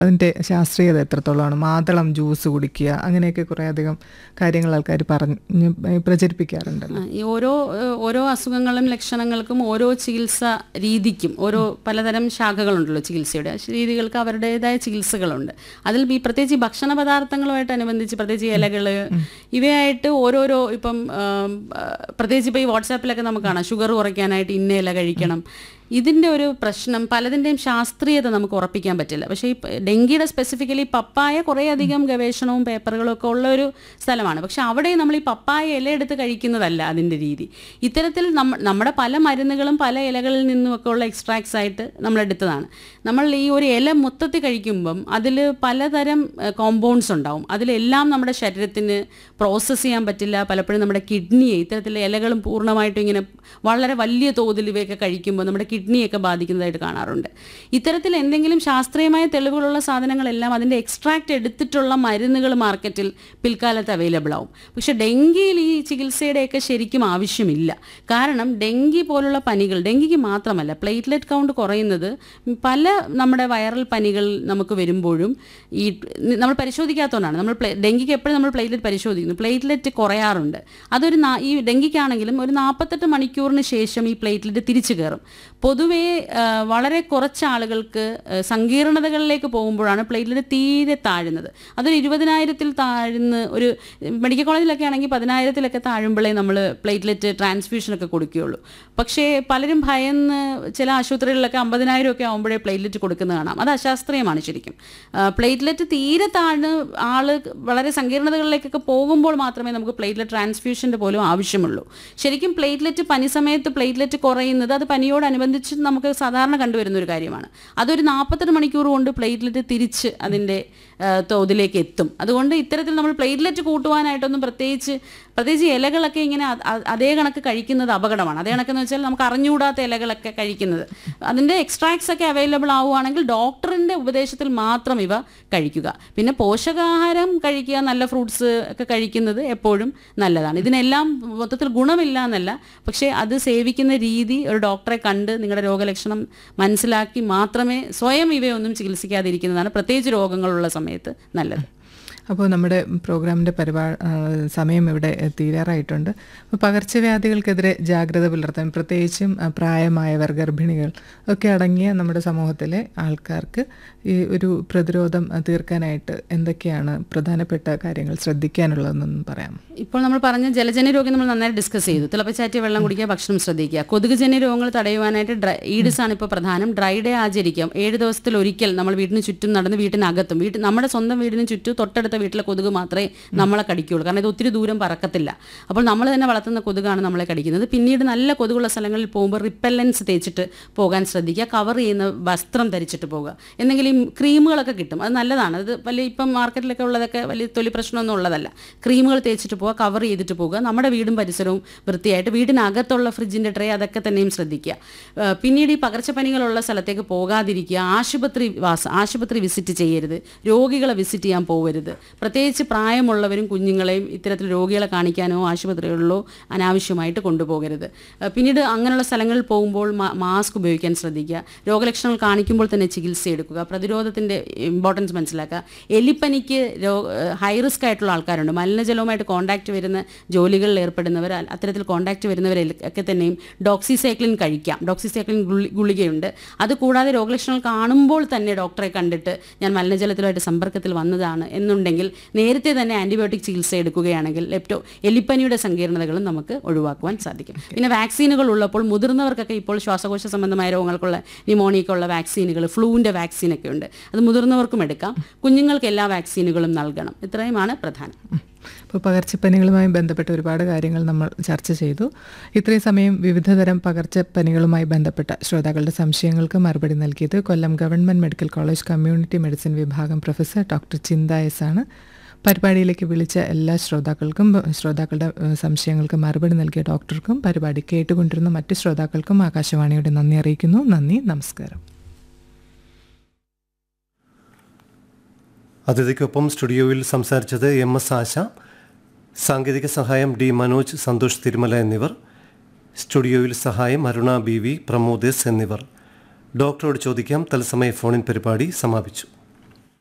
അതിൻ്റെ ശാസ്ത്രീയത എത്രത്തോളമാണ് മാതളം ജ്യൂസ് കുടിക്കുക അങ്ങനെയൊക്കെ കുറേ അധികം കാര്യങ്ങൾ ആൾക്കാർ പറഞ്ഞ് പ്രചരിപ്പിക്കാറുണ്ടല്ലോ ആ, ഈ ഓരോ ഏഹ്, ഓരോ അസുഖങ്ങളും ലക്ഷണങ്ങൾക്കും ഓരോ ചികിത്സ രീതിക്കും ഓരോ പലതരം ശാഖകളുണ്ടല്ലോ ചികിത്സയുടെ ആ രീതികൾക്ക് അവരുടേതായ ചികിത്സകളുണ്ട് അതിൽ ഈ പ്രത്യേകിച്ച് ഈ ഭക്ഷണ പദാർത്ഥങ്ങളുമായിട്ട് അനുബന്ധിച്ച് പ്രത്യേകിച്ച് ഈ ഇലകള് ഇവയായിട്ട് ഓരോരോ ഇപ്പം ആം, ആ, പ്രത്യേകിച്ച് ഇപ്പോൾ ഈ വാട്സാപ്പിലൊക്കെ നമുക്ക് കാണാം ഷുഗർ കുറയ്ക്കാനായിട്ട് ഇന്ന ഇല കഴിക്കണം ഇതിൻ്റെ ഒരു പ്രശ്നം പലതിൻ്റെയും ശാസ്ത്രീയത നമുക്ക് ഉറപ്പിക്കാൻ പറ്റില്ല പക്ഷേ ഈ പ- ഡെങ്കിയുടെ സ്പെസിഫിക്കലി പപ്പായ കുറേയധികം ഗവേഷണവും പേപ്പറുകളും ഒക്കെ ഉള്ള ഒരു സ്ഥലമാണ് പക്ഷെ അവിടെ നമ്മൾ ഈ പപ്പായ ഇല എടുത്ത് കഴിക്കുന്നതല്ല അതിൻ്റെ രീതി ഇത്തരത്തിൽ നമ്മ നമ്മുടെ പല മരുന്നുകളും പല ഇലകളിൽ നിന്നുമൊക്കെ ഉള്ള എക്സ്ട്രാക്ട്സ് ആയിട്ട് നമ്മൾ എടുത്തതാണ് നമ്മൾ ഈ ഒരു ഇല മൊത്തത്തിൽ കഴിക്കുമ്പം അതിൽ പലതരം കോമ്പൗണ്ട്സ് ഉണ്ടാവും അതിലെല്ലാം നമ്മുടെ ശരീരത്തിന് പ്രോസസ്സ് ചെയ്യാൻ പറ്റില്ല പലപ്പോഴും നമ്മുടെ കിഡ്നിയെ ഇത്തരത്തിലുള്ള ഇലകളും പൂർണ്ണമായിട്ടും ഇങ്ങനെ വളരെ വലിയ തോതിൽ ഇവയൊക്കെ കഴിക്കുമ്പോൾ നമ്മുടെ കിഡ്നിയൊക്കെ ബാധിക്കുന്നതായിട്ട് കാണാറുണ്ട് ഇത്തരത്തിൽ എന്തെങ്കിലും ശാസ്ത്രീയമായ തെളിവുകളുള്ള സാധനങ്ങളെല്ലാം അതിൻ്റെ എക്സ്ട്രാക്റ്റ് എടുത്തിട്ടുള്ള മരുന്നുകൾ മാർക്കറ്റിൽ പിൽക്കാലത്ത് അവൈലബിൾ ആവും പക്ഷേ ഡെങ്കിയിൽ ഈ ചികിത്സയുടെയൊക്കെ ശരിക്കും ആവശ്യമില്ല കാരണം ഡെങ്കി പോലുള്ള പനികൾ ഡെങ്കിക്ക് മാത്രമല്ല പ്ലേറ്റ്ലെറ്റ് കൗണ്ട് കുറയുന്നത് പല നമ്മുടെ വൈറൽ പനികൾ നമുക്ക് വരുമ്പോഴും ഈ നമ്മൾ പരിശോധിക്കാത്തതുകൊണ്ടാണ് നമ്മൾ പ്ലേ- ഡെങ്കിക്ക് എപ്പോഴും നമ്മൾ പ്ലേറ്റ്ലെറ്റ് പരിശോധിക്കുന്നു പ്ലേറ്റ്ലെറ്റ് കുറയാറുണ്ട് അതൊരു നാ- ഈ ഡെങ്കിക്കാണെങ്കിലും ഒരു നാൽപ്പത്തെട്ട് മണിക്കൂറിന് ശേഷം ഈ പ്ലേറ്റ്ലെറ്റ് തിരിച്ചു കയറും പൊതുവേ ആ, വളരെ കുറച്ച് ആളുകൾക്ക് ആ, സങ്കീർണതകളിലേക്ക് പോകുമ്പോഴാണ് പ്ലേറ്റ്ലെറ്റ് തീരെ താഴുന്നത് അതൊരു ഇരുപതിനായിരത്തിൽ താഴ്ന്ന് ഒരു മെഡിക്കൽ കോളേജിലൊക്കെ ആണെങ്കിൽ പതിനായിരത്തിലൊക്കെ താഴുമ്പോഴേ നമ്മൾ പ്ലേറ്റ്ലെറ്റ് ട്രാൻസ്ഫ്യൂഷനൊക്കെ കൊടുക്കുകയുള്ളൂ പക്ഷേ പലരും ഭയന്ന് ചില ആശുപത്രികളിലൊക്കെ അമ്പതിനായിരം ഒക്കെ ആകുമ്പോഴേ പ്ലേറ്റ്ലെറ്റ് കൊടുക്കുന്നത് കാണാം അത് അശാസ്ത്രീയമാണ് ശരിക്കും പ്ലേറ്റ്ലെറ്റ് തീരെ താഴ്ന്ന് ആള് വളരെ സങ്കീർണതകളിലേക്കൊക്കെ പോകുമ്പോൾ മാത്രമേ നമുക്ക് പ്ലേറ്റ്ലെറ്റ് ട്രാൻസ്ഫ്യൂഷൻ്റെ പോലും ആവശ്യമുള്ളൂ ശരിക്കും പ്ലേറ്റ്ലെറ്റ് പനി സമയത്ത് പ്ലേറ്റ്ലെറ്റ് കുറയുന്നത് അത് പനിയോടനുബന്ധിച്ച് നമുക്ക് സാധാരണ കണ്ടുവരുന്ന ഒരു കാര്യമാണ് അതൊരു നാൽപ്പത്തെട്ട് മണിക്കൂർ കൊണ്ട് പ്ലേറ്റ്ലെറ്റ് തിരിച്ച് അതിൻ്റെ ആ, തോതിലേക്ക് എത്തും അതുകൊണ്ട് ഇത്തരത്തിൽ നമ്മൾ പ്ലേറ്റ്ലെറ്റ് കൂട്ടുവാനായിട്ടൊന്നും പ്രത്യേകിച്ച് പ്രത്യേകിച്ച് ഇലകളൊക്കെ ഇങ്ങനെ അ- അ- അതേ കണക്ക് കഴിക്കുന്നത് അപകടമാണ് അതേ കണക്കെന്ന് വെച്ചാൽ നമുക്ക് അറിഞ്ഞുകൂടാത്ത ഇലകളൊക്കെ കഴിക്കുന്നത് അതിൻ്റെ എക്സ്ട്രാക്ട്സ് ഒക്കെ അവൈലബിൾ ആവുകയാണെങ്കിൽ ഡോക്ടറിൻ്റെ ഉപദേശത്തിൽ മാത്രം ഇവ കഴിക്കുക പിന്നെ പോഷകാഹാരം കഴിക്കുക നല്ല ഫ്രൂട്ട്സ് ഒക്കെ കഴിക്കുന്നത് എപ്പോഴും നല്ലതാണ് ഇതിനെല്ലാം മൊത്തത്തിൽ ഗുണമില്ല എന്നല്ല പക്ഷേ അത് സേവിക്കുന്ന രീതി ഒരു ഡോക്ടറെ കണ്ട് നിങ്ങളുടെ രോഗലക്ഷണം മനസ്സിലാക്കി മാത്രമേ സ്വയം ഇവയൊന്നും ചികിത്സിക്കാതിരിക്കുന്നതാണ് പ്രത്യേകിച്ച് രോഗങ്ങളുള്ള സമയത്ത് നല്ലത് അപ്പോൾ നമ്മുടെ പ്രോഗ്രാമിൻ്റെ പരിപാ ആ, സമയം ഇവിടെ തീരാറായിട്ടുണ്ട് അപ്പോൾ പകർച്ചവ്യാധികൾക്കെതിരെ ജാഗ്രത പുലർത്താൻ പ്രത്യേകിച്ചും ആ, പ്രായമായവർ ഗർഭിണികൾ ഒക്കെ അടങ്ങിയ നമ്മുടെ സമൂഹത്തിലെ ആൾക്കാർക്ക് ഈ ഒരു പ്രതിരോധം ആ, തീർക്കാനായിട്ട് എന്തൊക്കെയാണ് പ്രധാനപ്പെട്ട കാര്യങ്ങൾ ശ്രദ്ധിക്കാനുള്ളതെന്നൊന്നും പറയാം ഇപ്പോൾ നമ്മൾ പറഞ്ഞ ജലജന്യ രോഗം നമ്മൾ നന്നായി ഡിസ്കസ് ചെയ്തു തിളപ്പിച്ചാറ്റിയ വെള്ളം കുടിക്കുക ഭക്ഷണം ശ്രദ്ധിക്കുക കൊതുകുജന്യ രോഗങ്ങൾ തടയുവാനായിട്ട് ഡ്രൈ ഈഡിസ് ആണ് ഇപ്പോൾ പ്രധാനം ഡ്രൈ ഡേ ആചരിക്കാം ഏഴ് ദിവസത്തിൽ ഒരിക്കൽ നമ്മൾ വീടിന് ചുറ്റും നടന്ന് വീട്ടിനകത്തും വീട്ടിൽ നമ്മുടെ സ്വന്തം വീടിന് ചുറ്റും തൊട്ടടുത്ത വീട്ടിലെ കൊതുക് മാത്രമേ നമ്മളെ കടിക്കുകയുള്ളൂ കാരണം ഇത് ഒത്തിരി ദൂരം പറക്കത്തില്ല അപ്പോൾ നമ്മൾ തന്നെ വളർത്തുന്ന കൊതുകാണ് നമ്മളെ കടിക്കുന്നത് പിന്നീട് നല്ല കൊതുകുള്ള സ്ഥലങ്ങളിൽ പോകുമ്പോൾ റിപ്പല്ലൻസ് തേച്ചിട്ട് പോകാൻ ശ്രദ്ധിക്കുക കവർ ചെയ്യുന്ന വസ്ത്രം ധരിച്ചിട്ട് പോകുക എന്തെങ്കിലും ക്രീമുകളൊക്കെ കിട്ടും അത് നല്ലതാണ് അത് വലിയ ഇപ്പം മാർക്കറ്റിലൊക്കെ ഉള്ളതൊക്കെ വലിയ തൊലി പ്രശ്നമൊന്നും ഉള്ളതല്ല ക്രീമുകൾ തേച്ചിട്ട് പോവുക കവർ ചെയ്തിട്ട് പോകുക നമ്മുടെ വീടും പരിസരവും വൃത്തിയായിട്ട് വീടിനകത്തുള്ള ഫ്രിഡ്ജിൻ്റെ ട്രേ അതൊക്കെ തന്നെയും ശ്രദ്ധിക്കുക ആ, പിന്നീട് ഈ പകർച്ചപ്പനികളുള്ള സ്ഥലത്തേക്ക് പോകാതിരിക്കുക ആശുപത്രി വാസ ആശുപത്രി വിസിറ്റ് ചെയ്യരുത് രോഗികളെ വിസിറ്റ് ചെയ്യാൻ പോകരുത് പ്രത്യേകിച്ച് പ്രായമുള്ളവരും കുഞ്ഞുങ്ങളെയും ഇത്തരത്തിൽ രോഗികളെ കാണിക്കാനോ ആശുപത്രികളിലോ അനാവശ്യമായിട്ട് കൊണ്ടുപോകരുത് ആ, പിന്നീട് അങ്ങനെയുള്ള സ്ഥലങ്ങളിൽ പോകുമ്പോൾ മാ- മാസ്ക് ഉപയോഗിക്കാൻ ശ്രദ്ധിക്കുക രോഗലക്ഷണങ്ങൾ കാണിക്കുമ്പോൾ തന്നെ ചികിത്സ എടുക്കുക പ്രതിരോധത്തിൻ്റെ ഇമ്പോർട്ടൻസ് മനസ്സിലാക്കുക എലിപ്പനിക്ക് രോ ഹൈ റിസ്ക് ആയിട്ടുള്ള ആൾക്കാരുണ്ട് മലിനജലവുമായിട്ട് കോൺടാക്റ്റ് വരുന്ന ജോലികളിൽ ഏർപ്പെടുന്നവർ അ- അത്തരത്തിൽ കോൺടാക്റ്റ് വരുന്നവരെ ഒക്കെ തന്നെയും ഡോക്സിസൈക്ലിൻ കഴിക്കാം ഡോക്സിസൈക്ലിൻ ഗുളി ഗുളികയുണ്ട് അതുകൂടാതെ രോഗലക്ഷണങ്ങൾ കാണുമ്പോൾ തന്നെ ഡോക്ടറെ കണ്ടിട്ട് ഞാൻ മലിനജലത്തിലുമായിട്ട് സമ്പർക്കത്തിൽ വന്നതാണ് എന്നുണ്ടെങ്കിൽ നേരത്തെ തന്നെ ആൻറ്റിബയോട്ടിക് ചികിത്സ എടുക്കുകയാണെങ്കിൽ ലെപ്റ്റോ എലിപ്പനിയുടെ സങ്കീർണതകളും നമുക്ക് ഒഴിവാക്കുവാൻ സാധിക്കും പിന്നെ വാക്സിനുകൾ ഉള്ളപ്പോൾ മുതിർന്നവർക്കൊക്കെ ഇപ്പോൾ ശ്വാസകോശ സംബന്ധമായ രോഗങ്ങൾക്കുള്ള ന്യൂമോണിയക്കുള്ള വാക്സിനുകൾ ഫ്ലൂവിൻ്റെ വാക്സിനൊക്കെ ഉണ്ട് അത് മുതിർന്നവർക്കും എടുക്കാം കുഞ്ഞുങ്ങൾക്ക് എല്ലാ വാക്സിനുകളും നൽകണം ഇത്രയുമാണ് പ്രധാനം അപ്പോൾ പകർച്ചപ്പനികളുമായി ബന്ധപ്പെട്ട ഒരുപാട് കാര്യങ്ങൾ നമ്മൾ ചർച്ച ചെയ്തു ഇത്രയും സമയം വിവിധതരം പകർച്ചപ്പനികളുമായി ബന്ധപ്പെട്ട ശ്രോതാക്കളുടെ സംശയങ്ങൾക്ക് മറുപടി നൽകിയത് Kollam government medical college community medicine വിഭാഗം പ്രൊഫസർ ഡോക്ടർ ചിന്ത എസ് ആണ് പരിപാടിയിലേക്ക് വിളിച്ച എല്ലാ ശ്രോതാക്കൾക്കും ശ്രോതാക്കളുടെ ഏഹ്, സംശയങ്ങൾക്ക് മറുപടി നൽകിയ ഡോക്ടർക്കും പരിപാടി കേട്ടുകൊണ്ടിരുന്ന മറ്റ് ശ്രോതാക്കൾക്കും ആകാശവാണിയുടെ നന്ദി അറിയിക്കുന്നു നന്ദി നമസ്കാരം അതിഥിക്കൊപ്പം സ്റ്റുഡിയോയിൽ സംസാരിച്ചത് എം എസ് ആശ സാങ്കേതിക സഹായം ഡി മനോജ് സന്തോഷ് തിരുമല എന്നിവർ സ്റ്റുഡിയോയിൽ സഹായം Aruna B V Pramod S എന്നിവർ ഡോക്ടറോട് ചോദിക്കാം തത്സമയ ഫോണിൻ പരിപാടി സമാപിച്ചു